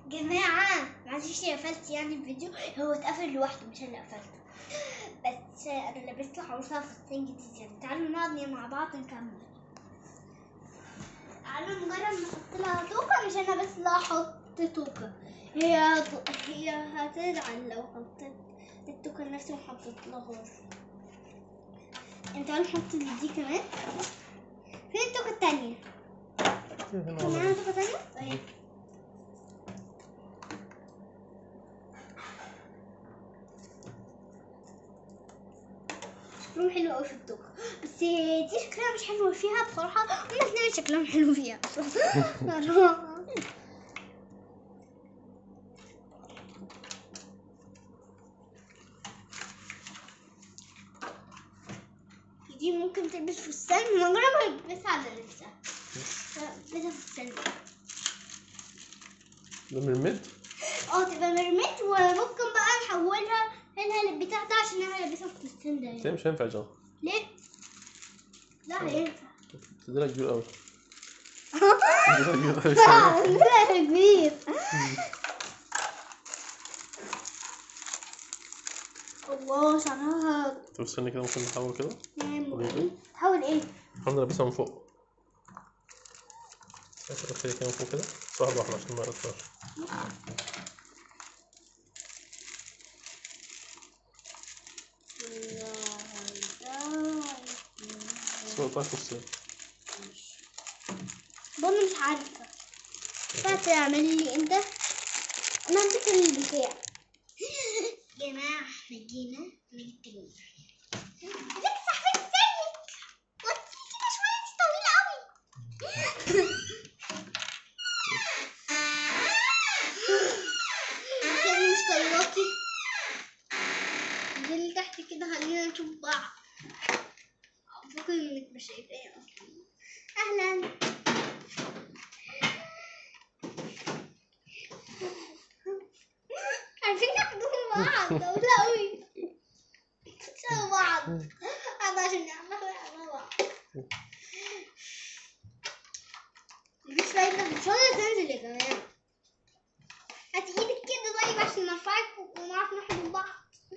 جماعة معلش يا قفلت يعني الفيديو هو اتقفل لوحده مش انا قفلته بس انا لبست العروسة فستان جديد يعني تعالوا نقعد مع بعض نكمل تعالوا نجرب نحط لها توكة مش انا بس لا احط توكة هي هي هتزعل لو حطيت التوكة نفسي ما حطيت لهاش انت تعالوا نحط دي كمان فين التوكة التانية؟ كان معانا توكة تانية؟ اهي شكلهم حلو قوي في التوكة بس دي شكلها مش حلو فيها بصراحة هما الاثنين شكلهم حلو فيها بصراحة. دي ممكن تلبس فستان من غير ما يلبسها على لبسها لبسها فستان ده مرمد اه تبقى مرمت وممكن بقى نحولها هنا للبتاع ده عشان انا لابسها في الفستان ده ده مش هينفع يا جماعة ليه؟ لا هينفع ده كبير قوي ده كبير قوي لا كبير الله شعرها طب استنى كده ممكن نحول كده نعم تحول ايه؟ الحمد لله لابسها من فوق بس كده كده من فوق كده بس واحدة واحدة عشان ما يقطعش بس ما يقطعش فستان بابا مش عارفة بس اعمل لي انت انا همسك البتاع جماعة احنا جينا نجيب تجميل ازيك يا صاحبتي ازيك وطي كده شوية دي طويلة قوي كأني مش طايقاكي انزلي تحت كده خلينا نشوف بعض فكر انك مش شايفاني اصلا اهلا عارفين ناخدهم بعض طويلة قوي شبه بعض هذا عشان نعمل مع بعض مفيش فايدة مش راضية تنزل يا جماعة هاتي ايدك كده طيب عشان نرفعك ونعرف ناخد بعض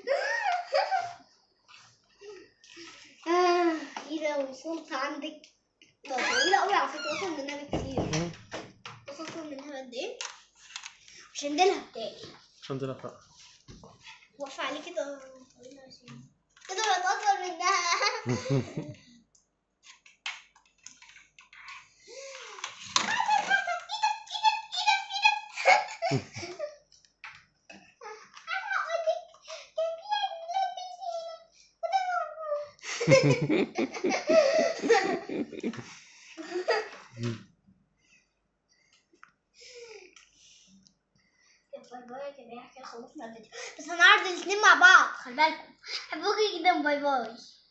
آه كده وصلت عندك ده طويلة قوي على فكرة أطول منها بكتير بص أطول منها قد إيه وشندلها بتاعي عشان ده لا واقفة عليه كده طويلة عشان كده بقت أطول منها باي باي كده احنا خلصنا الفيديو بس هنعرض الاثنين مع بعض خلي بالكم حبوكي جدا باي باي